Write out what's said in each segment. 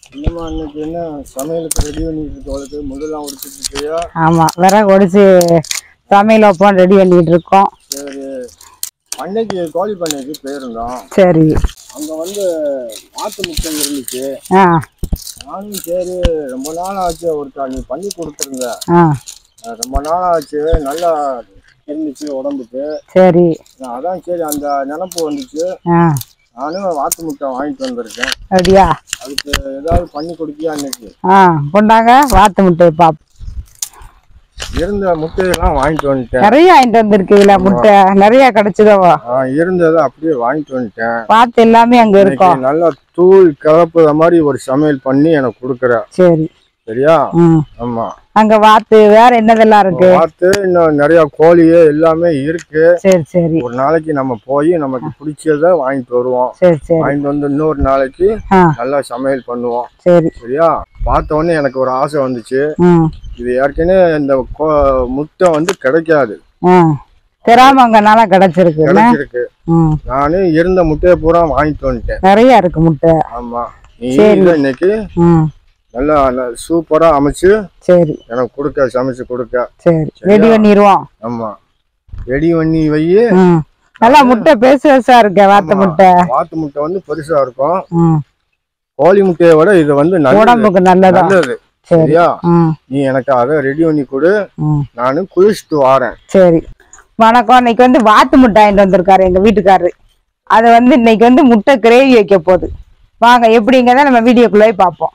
என்னம்மா இன்னைக்கு என்ன சமையலுக்கு ரெடி பண்ணிட்டு இருக்கவளுக்கு முதல்லாம் உடிச்சிட்டு இருக்கியா ஆமாம் விறகு ஒடிச்சு சமையல் வைப்போம் ரெடி பண்ணிட்டு இருக்கோம் சரி பண்ணைக்கு கோழி பண்ணைக்கு போயிருந்தோம் சரி அங்கே வந்து ஆட்டு முட்டை இருந்துச்சு ஆ நானும் சரி ரொம்ப நாள் ஆச்சு ஒருக்கா நீ பண்ணி கொடுத்துருங்க ஆ அஹ் ரொம்ப நாள் ஆச்சு நல்லா இருந்துச்சு உடம்புக்கு சரி நான் அதான் சரி அந்த நினப்பு வந்துச்சு ஆ நானும் வாத்து முட்டை வாங்கிட்டு வந்திருக்கேன் அப்படியா அதுக்கு ஏதாவது பண்ணி கொடுப்பியா இன்னைக்கு ஆ கொண்டாங்க வாத்து முட்டை பாப் இருந்த முட்டையெல்லாம் வாங்கிட்டு வந்துட்டேன் நிறைய வாங்கிட்டு வந்திருக்கீங்களா முட்டை நிறைய கிடைச்சதவோ ஆ, இருந்ததை அப்படியே வாங்கிட்டு வந்துட்டேன் பார்த்து எல்லாமே அங்க இருக்கும் இன்னைக்கு நல்லா தூள் கலப்புற மாதிரி ஒரு சமையல் பண்ணி எனக்கு கொடுக்குற சரி சரியா ம் ஆமா அங்க வாத்து வேற என்னதெல்லாம் இருக்கு பார்த்து இன்னும் நிறைய கோழி எல்லாமே இருக்கு சரி சரி ஒரு நாளைக்கு நம்ம போய் நமக்கு பிடிச்சத வாங்கிட்டு வருவோம் சரி சரி வாங்கிட்டு வந்து இன்னொரு நாளைக்கு ஆ நல்லா சமையல் பண்ணுவோம் சரி சரியா பார்த்த உடனே எனக்கு ஒரு ஆசை வந்துச்சு ம் இது ஏற்கனவே இந்த கோ- முட்டை வந்து கிடைக்காது ம் தெரியாம அங்கனால கிடைச்சிருக்கு என்ன? கிடைச்சிருக்கு ம் நானு இருந்த முட்டையை பூரா வாங்கிட்டு வந்துட்டேன் நிறைய இருக்கு முட்டை ஆமா நீ சரி. இதை இன்னைக்கு ம் நல்லா ந- சூப்பரா அமைச்சு சரி எனக்கு கொடுக்க சமைச்சு கொடுக்க சரி ரெடி பண்ணிடுவோம் ஆமா ரெடி பண்ணி வை ம் நல்லா முட்டை பெருசு பெருசா இருக்கு வாத்து ஆமா. முட்டை வாத்து முட்டை வந்து பெருசா இருக்கும் ம் கோழி முட்டையை விட இது வந்து நல்லது உடம்புக்கு நல்லதா நல்லது சரி சரியா ம் நீ எனக்கு அதை ரெடி பண்ணி கொடு ம் நானும் குளிச்சுட்டு வாரேன் சரி வணக்கம் இன்னைக்கு வந்து வாத்து முட்டை வாங்கிட்டு வந்திருக்காரு எங்க வீட்டுக்காரரு அதை வந்து இன்னைக்கு வந்து முட்டை கிரேவி வைக்க போகுது வாங்க எப்படிங்கிறத நம்ம வீடியோக்குள்ளே பார்ப்போம்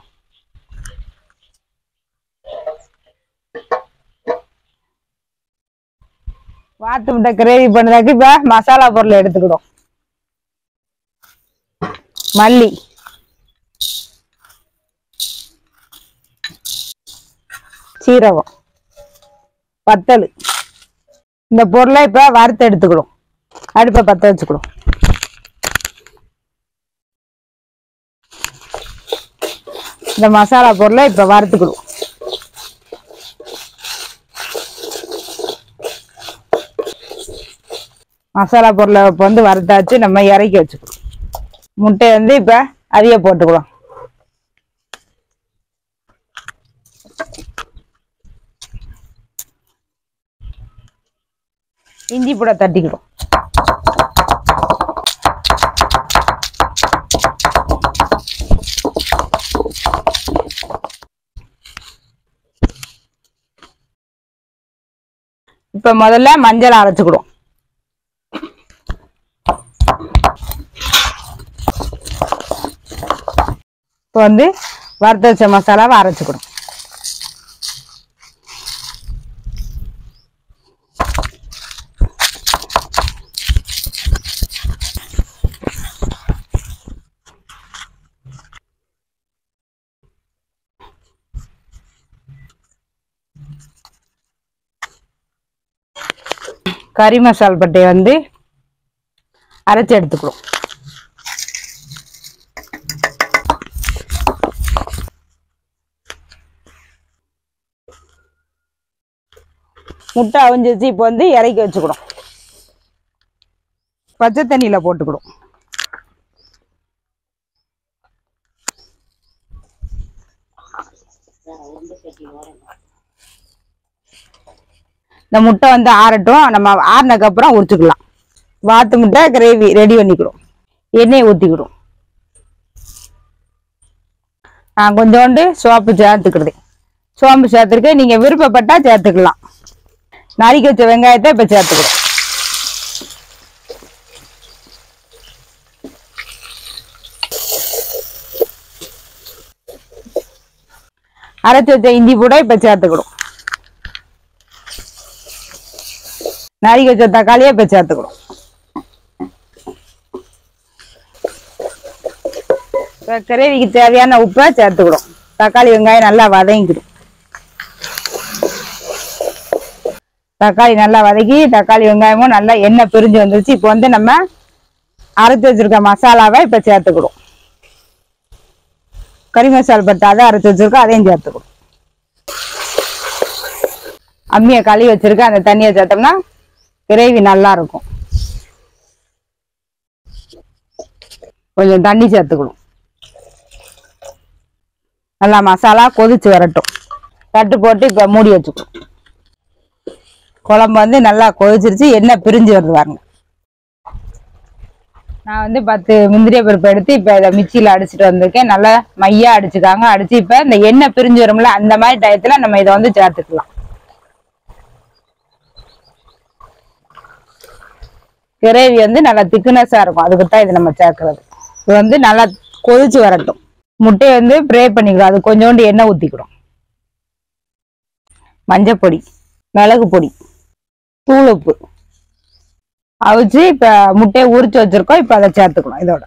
வாத்து முட்டை கிரேவி பண்ணுறதுக்கு இப்போ மசாலா பொருள் எடுத்துக்கிடும் மல்லி சீரகம் வத்தல் இந்த பொருளை இப்போ வறுத்து எடுத்துக்கிடும் அடுப்பை பற்ற வச்சுக்கிடும் இந்த மசாலா பொருளை இப்போ வறுத்துக்கிடும் மசாலா பொருளை இப்போ வந்து வறுத்தாச்சு நம்ம இறக்கி வச்சுக்கணும் முட்டையை வந்து இப்போ அதிக போட்டுக்கலாம் இஞ்சி பூட தட்டிக்கிடும் இப்ப முதல்ல மஞ்சள் அரைச்சுக்கிடும் இப்போ வந்து வறுத்த வச்ச மசாலாவை அரைச்சுக்கிடும் கறி மசால் பட்டையை வந்து அரைச்சி எடுத்துக்கிறோம் முட்டை அவிஞ்சிச்சு இப்போ வந்து இறக்கி வச்சுக்கிறோம் பச்சை தண்ணியில் போட்டுக்கிடும் இந்த முட்டை வந்து ஆறட்டும் நம்ம ஆறினதுக்கு அப்புறம் உரிச்சுக்கலாம் வாத்து முட்டை கிரேவி ரெடி பண்ணிக்கிறோம் எண்ணெயை ஊற்றிக்கிடும் நான் கொஞ்சோண்டு சோப்பு சேர்த்துக்கிறது சோம்பு சேர்த்துருக்கு நீங்கள் விருப்பப்பட்டா சேர்த்துக்கலாம் நறுக்கி வச்ச வெங்காயத்தை இப்போ சேர்த்துக்கிறோம் அரைச்சி வச்ச இஞ்சி கூட இப்போ சேர்த்துக்கிறோம் நறுக்கி வச்ச தக்காளியை இப்போ சேர்த்துக்கிறோம் இப்போ கிரேவிக்கு தேவையான உப்பை சேர்த்துக்கிறோம் தக்காளி வெங்காயம் நல்லா வதங்கிடும் தக்காளி நல்லா வதக்கி தக்காளி வெங்காயமும் நல்லா எண்ணெய் பிரிஞ்சு வந்துருச்சு இப்போ வந்து நம்ம அரைச்சி வச்சிருக்க மசாலாவை இப்போ சேர்த்துக்கிறோம் கறி மசால் பட்டை அதை அரைச்சி வச்சிருக்கோம் அதையும் சேர்த்துக்கிறோம் அம்மியை கழுவி வச்சிருக்க அந்த தண்ணியை சேர்த்தோம்னா கிரேவி நல்லா இருக்கும் கொஞ்சம் தண்ணி சேர்த்துக்கணும் நல்லா மசாலா கொதிச்சு வரட்டும் தட்டு போட்டு இப்போ மூடி வச்சுக்கணும் குழம்பு வந்து நல்லா கொதிச்சிருச்சு எண்ணெய் பிரிஞ்சு வருது பாருங்க நான் வந்து பத்து முந்திரிய பருப்பு எடுத்து இப்போ இதை மிக்சியில் அடிச்சுட்டு வந்திருக்கேன் நல்லா மையா அடிச்சுக்காங்க அடிச்சு இப்போ இந்த எண்ணெய் பிரிஞ்சு வரும்ல அந்த மாதிரி டயத்தில் நம்ம இதை வந்து சேர்த்துக்கலாம் கிரேவி வந்து நல்லா திக்னஸாக இருக்கும் அதுக்கு தான் இது நம்ம சேர்க்கறது இது வந்து நல்லா கொதிச்சு வரட்டும் முட்டையை வந்து ஃப்ரை பண்ணிக்கிறோம் அது கொஞ்சோண்டு எண்ணெய் ஊற்றிக்கிறோம் மஞ்சப்பொடி மிளகு பொடி தூள் உப்பு அவிச்சு இப்போ முட்டையை உரிச்சு வச்சிருக்கோம் இப்போ அதை சேர்த்துக்கணும் இதோட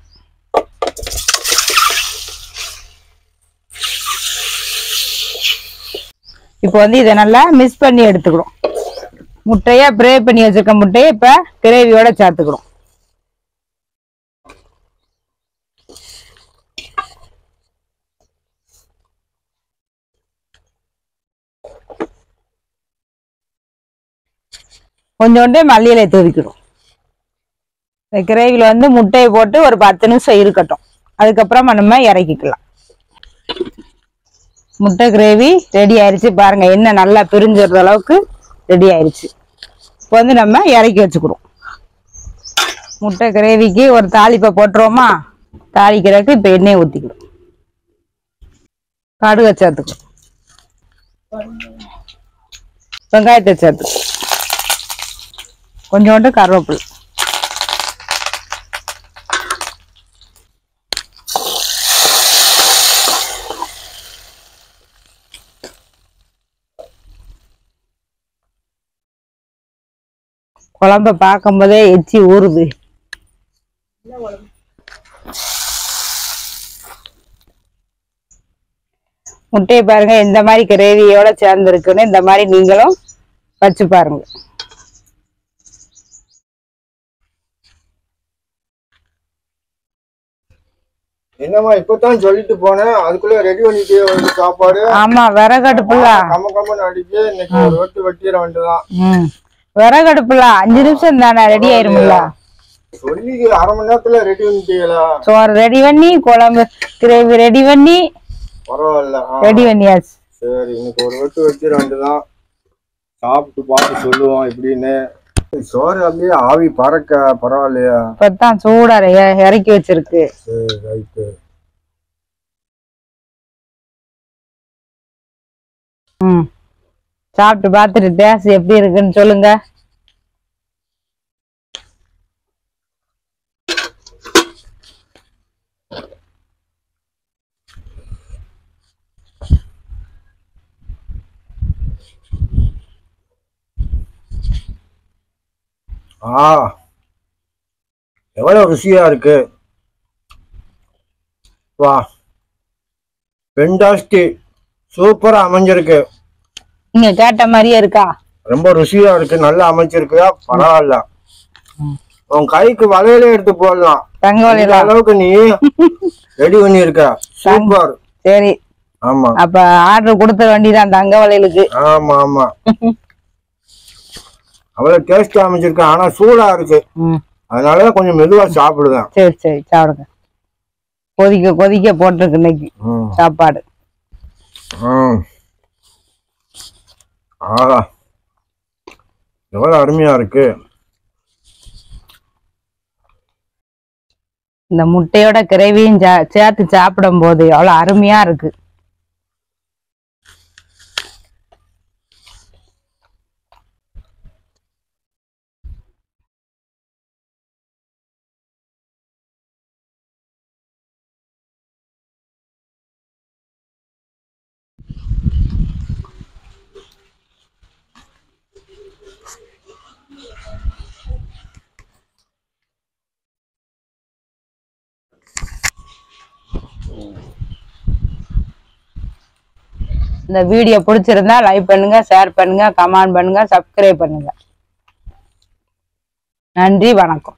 இப்போ வந்து இதை நல்லா மிக்ஸ் பண்ணி எடுத்துக்கிறோம் முட்டையை ஃப்ரை பண்ணி வச்சிருக்க முட்டையை இப்போ கிரேவியோட சேர்த்துக்கிறோம் கொஞ்சோண்டு மல்லியிலை தூவிக்கணும் இந்த கிரேவியில் வந்து முட்டையை போட்டு ஒரு பத்து நிமிஷம் இருக்கட்டும் அதுக்கப்புறம் நம்ம இறக்கிக்கலாம் முட்டை கிரேவி ரெடி ஆயிருச்சு பாருங்க என்ன நல்லா பிரிஞ்சிடுற அளவுக்கு ரெடி ஆயிருச்சு இப்போ வந்து நம்ம இறக்கி வச்சுக்கிறோம் முட்டை கிரேவிக்கு ஒரு தாளிப்பை போட்டுருவோமா தாளிக்கிறதுக்கு இப்போ எண்ணெயை ஊற்றிக்கிறோம் கடுகை சேர்த்துக்கிறோம் வெங்காயத்தை சேர்த்துக்கிறோம் கொஞ்சோண்டு கருவேப்பிலை குழம்ப பார்க்கும்போதே எச்சி ஊறுது முட்டையை பாருங்க இந்த மாதிரி கிரேவியோட சேர்ந்துருக்குன்னு இந்த மாதிரி நீங்களும் வச்சு பாருங்க என்னம்மா இப்பதான் சொல்லிட்டு போனேன் அதுக்குள்ள ரெடி பண்ணிட்டே வந்து சாப்பாடு ஆமா விறகடுப்புல கம்ம கம்மன்னு அடிச்சு இன்னைக்கு ஒரு வெட்டு வெட்டிட வேண்டியதான் ம் விறகடுப்புல அஞ்சு நிமிஷம் தானே ரெடி ஆயிரும்ல சொல்லி அரை மணி நேரத்துல ரெடி பண்ணிட்டீங்களா சோறு ரெடி பண்ணி குழம்பு கிரேவி ரெடி பண்ணி பரவாயில்ல ஆ, ரெடி பண்ணியாச்சு சரி இன்னைக்கு ஒரு வெட்டு வெட்டிட வேண்டியதான் சாப்பிட்டு பார்த்து சொல்லுவோம் இப்படின்னு சோறு அப்படியே ஆவி பறக்க பரவாயில்லையா இப்பதான் சூடா இற- இறக்கி வச்சிருக்கு சரி ரைட்டு ம் சாப்பிட்டு பார்த்துட்டு டேஸ்ட் எப்படி இருக்குன்னு சொல்லுங்க ஆ எவ்வளவு ருசியா இருக்கு வா பெண்டாஸ்டி சூப்பரா அமைஞ்சிருக்கு நீங்க கேட்ட மாதிரியே இருக்கா ரொம்ப ருசியா இருக்கு நல்லா அமைச்சிருக்குதா பரவாயில்ல உன் கைக்கு வலையில எடுத்து போடலாம் தங்க இந்த வழியில அளவுக்கு நீ ரெடி பண்ணியிருக்க சூப்பர் சரி ஆமா அப்ப ஆர்டர் கொடுத்த வேண்டியதான் தங்க வளையலுக்கு ஆமா ஆமா அவ்வளவு டேஸ்டா அமைச்சிருக்க ஆனா சூடா இருக்கு ம் அதனால கொஞ்சம் மெதுவா சாப்பிடுவேன் சரி சரி சாப்பிடுங்க கொதிக்க கொதிக்க போட்டிருக்கு இன்னைக்கு ம். சாப்பாடு ம். ஆஹா எவ்வளவு அருமையா இருக்கு இந்த முட்டையோட கிரேவியும் சா- சேர்த்து சாப்பிடும் போது அவ்வளவு அருமையா இருக்கு இந்த வீடியோ பிடிச்சிருந்தா லைக் பண்ணுங்க ஷேர் பண்ணுங்க கமெண்ட் பண்ணுங்க சப்ஸ்கிரைப் பண்ணுங்க நன்றி வணக்கம்